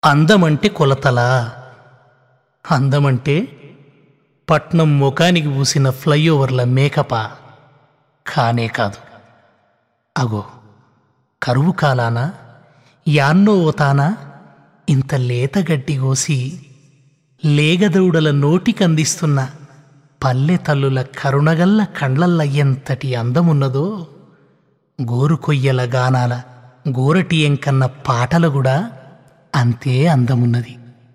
అందమంటే కొలతలా అందమంటే పట్నం ముఖానికి పూసిన ఫ్లైఓవర్ల మేకపా కానే కాదు అగో కరువు కాలాన యాన్నో ఓతానా ఇంత లేత గడ్డి కోసి లేగదౌడల నోటికందిస్తున్న పల్లె తల్లుల కరుణగల్ల కండ్లల్ల ఎంతటి అందమున్నదో గోరు కొయ్యల గానాల గోరటి ఎంకన్న పాటలు కూడా అంతే అందమున్నది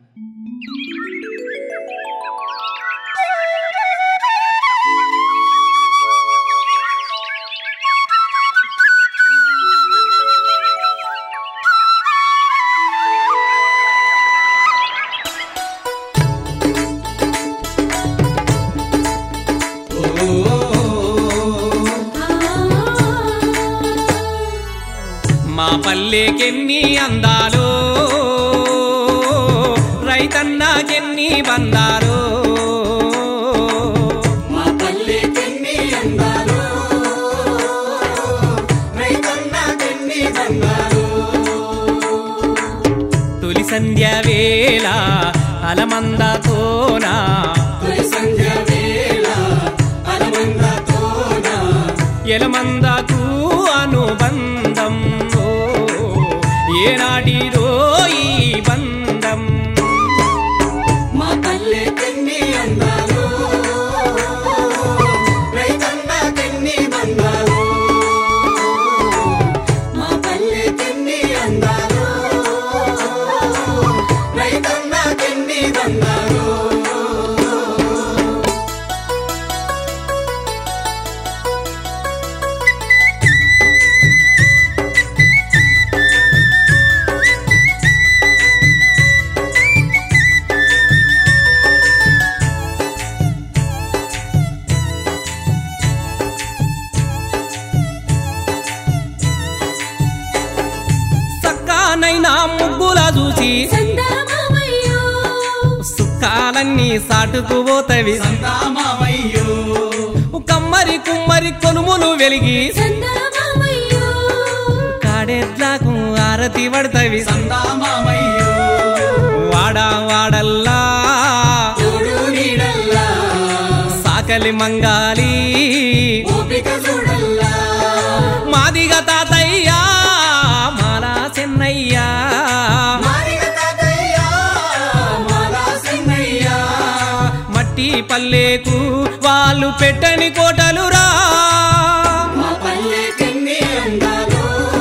మా పల్లెకెన్ని అందాలు రైతన్నకెన్ని బందాలు మా పల్లెకెన్ని అందాలు రైతన్నకెన్ని బంగారు తొలి సంధ్య వేళ అలమందతోనా తొలి సంధ్య వేళ అనుబంధతోన ఎలమందకు అనుబంధం ఓ, ఏనాటిదో ఈ బంధం మా పల్లెకెన్ని అందాలు రైతన్నకెన్ని బంగారు మా పల్లెకెన్ని అందాలు రైతన్నకెన్ని బంగారు సక్కానైనా ముగ్గుల చూసి సందామామయ్యో సుక్కాలన్నీ సాటుకుపోతవి సందామయ్యో కమ్మరి కుమ్మరి కొనుములు వెలిగి సందామామయ్యో కాడెట్లాకు ఆరతి పడతవి సందామయ్యో వాడా వాడల్లా చూడు నీడల్లా సాకలి మంగాలి ఓపిక చూడల్లా మాదిగ తాతయ్యా మాలా చెన్నయ్యా మారిగ తాతయ్య మాలా సిన్నయ్య మట్టి పల్లెకు వాళ్ళు పెట్టని కోటలురా మా పల్లెకెన్ని అందాలు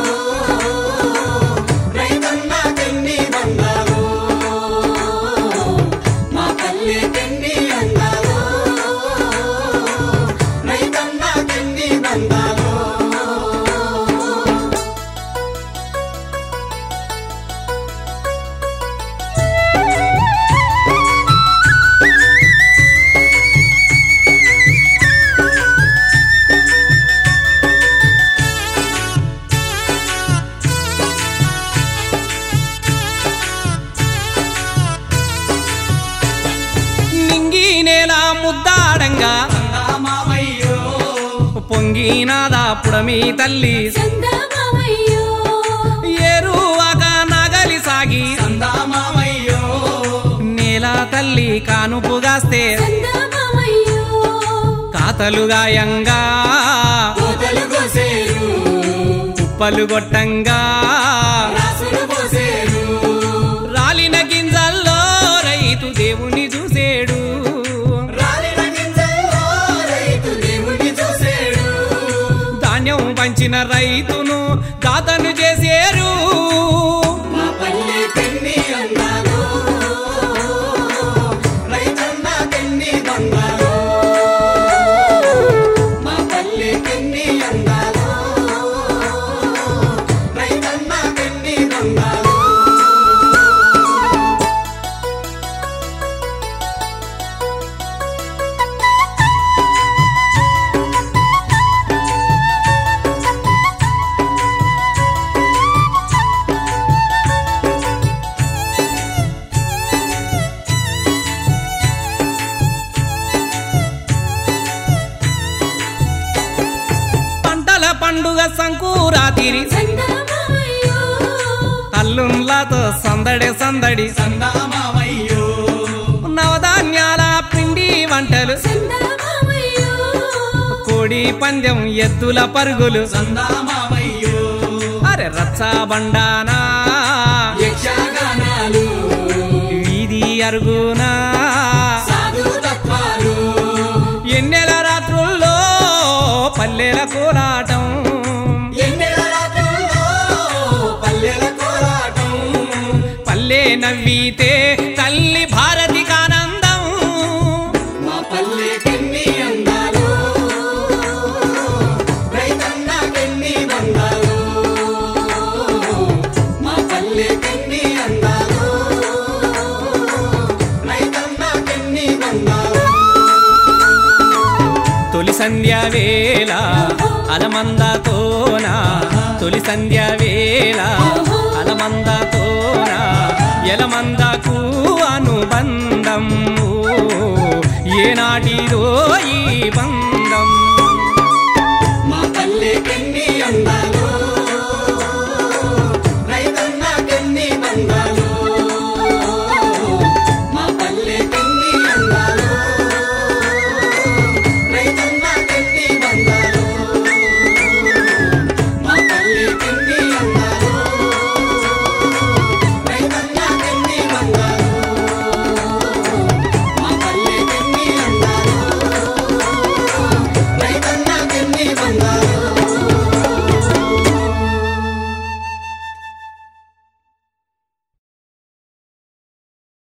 రైతన్నకెన్ని బంగారు మా పల్లెకెన్ని అందాలు రైతన్నకెన్ని బంగారు నింగి నేల ముద్దాడంగా సందామయ్యో పొంగినాదా పుడమి తల్లి సందామామయ్యో ఏరువాక నగలి సాగి సందామయ్యో నేల తల్లి కానుపుగాస్తే సందామామయ్యో కాతలు గాయంగా కోతలు కోసేరు కుప్పలు కొట్టంగా రాసులు పోసేరు రాలిన గింజల్లో రైతు దేవుని చూసేడు రాలిన గింజల్లో రైతు దేవుని చూసేడు ధాన్యం పంచిన రైతును దాతను చేసేరు మా పల్లె పెన్ని అందాలు రైతన్న పెన్ని బంగారు మా పల్లె పెన్ని అందాలు రైతన్న పెన్ని బంగారు పంటల పండుగ సంకురాతిరి సందామామయ్యో అల్లుండ్ల సంబరాలతో సందడి సందడి సందామామయ్యో నవధాన్యాల పిండి వంటలు చందమామయ్యో కోడి పందెం ఎద్దుల పరుగులు సందామామయ్యో అరే రచ్చా బండానా యక్షగానాలు వీధి అరుగునా సాధు తత్వాలు ఎన్నెల రాత్రుల్లో పల్లెల కోలాటం ఎన్నెల రాత్రుల్లో పల్లెల కోలాటం పల్లె నవ్వితే తల్లి భారతికి ఆనందం మా పల్లెకెన్ని అందాలు రైతన్నకెన్ని బంధాలు మా పల్లెకెన్ని అందాలు రైతన్నకెన్ని బంధాలు తొలి సంధ్య వేళ అలమందతోన తొలి సంధ్య వేళ అలమందతోన ఎలమందకు అనుబంధం ఏనాటిదో ఈ బంధం